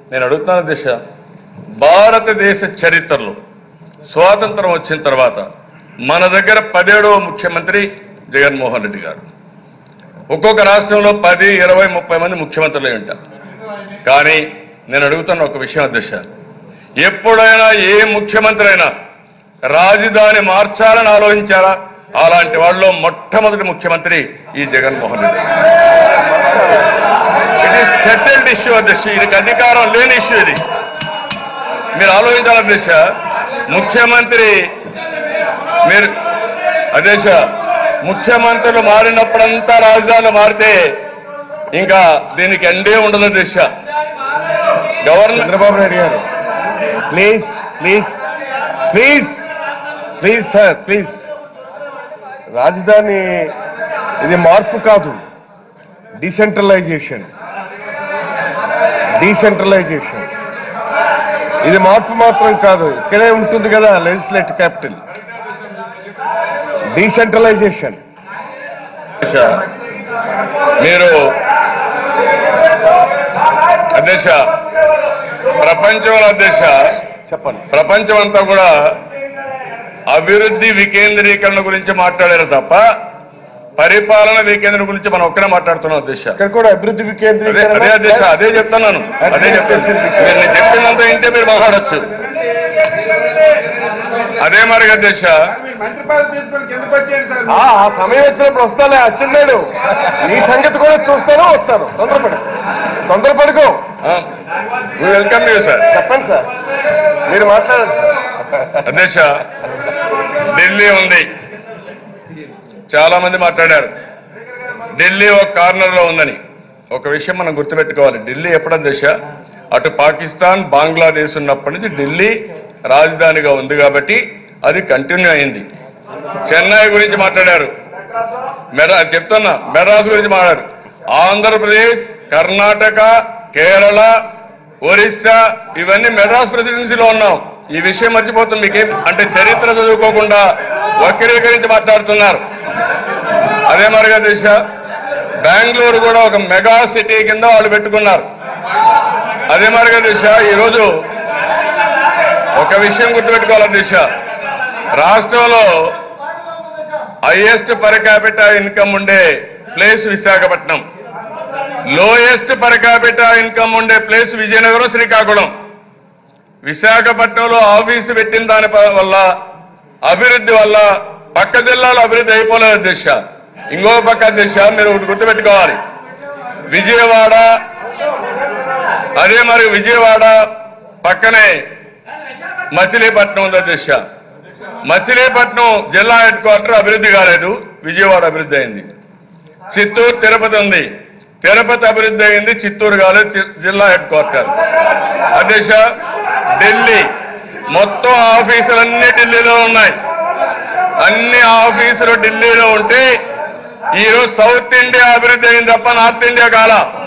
నేను అడుగుతున్న దిశ భారతదేశ చరిత్రలో స్వాతంత్రం వచ్చిన తర్వాత మన దగ్గర పదేడవ ముఖ్యమంత్రి జగన్మోహన్ రెడ్డి గారు ఒక్కొక్క రాష్ట్రంలో పది ఇరవై ముప్పై మంది ముఖ్యమంత్రులు ఉంటారు కానీ నేను అడుగుతున్న ఒక విషయం అధ్యక్ష ఎప్పుడైనా ఏ ముఖ్యమంత్రి అయినా రాజధాని మార్చాలని ఆలోచించారా అలాంటి వాళ్ళలో మొట్టమొదటి ముఖ్యమంత్రి ఈ Jaganmohan Reddy it is settled issue అధ్యక్ష ఇది అధికారం లేని ఇష్యూ ఇది మీరు ఆలోచించాలి అధ్యక్ష ముఖ్యమంత్రి మీరు అధ్యక్ష ముఖ్యమంత్రులు మారినప్పుడంతా రాజధానులు మారితే ఇంకా దీనికి ఎండే ఉండదు అధ్యక్ష governor Chandrababu Naidu garu please please please please sir please రాజధాని ఇది మార్పు కాదు డీసెంట్రలైజేషన్ డీసెంట్రలైజేషన్ ఇది మార్పు మాత్రం కాదు ఇక్కడే ఉంటుంది కదా లెజిస్లేటివ్ క్యాపిటల్ డీసెంట్రలైజేషన్ అధ్యక్ష మీరు అధ్యక్ష ప్రపంచంలో అధ్యక్ష చెప్పండి ప్రపంచం అంతా కూడా అభివృద్ధి వికేంద్రీకరణ గురించి మాట్లాడారు తప్ప పరిపాలన వికేంద్రీకరణ గురించి మనం ఒక్కనే మాట్లాడుతున్నాం అధ్యక్ష ఇక్కడ కూడా అభివృద్ధి అదే వికేంద్రీకరణ అదే అధ్యక్ష అదే చెప్తున్నాను అదే చెప్తాను మీరు నేను చెప్పినంత ఇంటే మీరు మాట్లాడచ్చు అదే మరి అధ్యక్ష మంత్రి పదవి తీసుకొని కిందకు వచ్చేయండి సార్ ఆ ఆ సమయం వచ్చినప్పుడు వస్తాలే అచ్చెన్నాడు నీ సంగతి కూడా చూస్తాను వస్తాను తొందరపడు తొందరపడుకో వెల్కమ్ యూ సార్ చెప్పండి సార్ మీరు మాట్లాడండి సార్ అధ్యక్ష ఢిల్లీ ఉంది చాలా మంది మాట్లాడారు ఢిల్లీ ఒక కార్నర్ లో ఉందని ఒక విషయం మనం గుర్తుపెట్టుకోవాలి ఢిల్లీ ఎప్పుడు అధ్యక్ష అటు పాకిస్తాన్ బంగ్లాదేశ్ ఉన్నప్పటి నుంచి ఢిల్లీ రాజధానిగా ఉంది కాబట్టి అది కంటిన్యూ అయింది చెన్నై గురించి మాట్లాడారు మెరా చెప్తున్నా మెడ్రాస్ గురించి మాట్లాడారు ఆంధ్రప్రదేశ్ కర్ణాటక కేరళ ఒరిస్సా ఇవన్నీ మెడ్రాస్ ప్రెసిడెన్సీలో ఉన్నాం ఈ విషయం మర్చిపోతుంది మీకేం అంటే చరిత్ర చదువుకోకుండా వక్రీకరించి మాట్లాడుతున్నారు అదే మరిగా దిశ బెంగళూరు కూడా ఒక మెగా సిటీ కింద వాళ్ళు పెట్టుకున్నారు అదే మరిగా దిశ ఈరోజు ఒక విషయం గుర్తుపెట్టుకోవాలి దిశ రాష్ట్రంలో హైయెస్ట్ పర్ క్యాపిటా ఇన్కమ్ ఉండే place Visakhapatnam lowest per capita income ఉండే ప్లేస్ విజయనగరం శ్రీకాకుళం విశాఖపట్నంలో ఆఫీసు పెట్టిన దాని ప- వల్ల అభివృద్ధి వల్ల పక్క జిల్లాలో అభివృద్ధి అయిపోలేదు దిశ ఇంకో పక్క దిశ మీరు ఒకటి గుర్తుపెట్టుకోవాలి విజయవాడ అదే మరి విజయవాడ పక్కనే మచిలీపట్నం ఉంది దిశ మచిలీపట్నం జిల్లా హెడ్ క్వార్టర్ అభివృద్ధి కాలేదు విజయవాడ అభివృద్ధి అయింది చిత్తూరు తిరుపతి ఉంది తిరుపతి అభివృద్ధి అయింది చిత్తూరు కాలేదు చి- జిల్లా హెడ్ క్వార్టర్ అధ్యక్ష ఢిల్లీ మొత్తం ఆఫీసులన్నీ ఢిల్లీలో ఉన్నాయి అన్ని ఆఫీసులు ఢిల్లీలో ఉంటే ఈరోజు సౌత్ ఇండియా అభివృద్ధి అయింది తప్ప నార్త్ ఇండియా కాల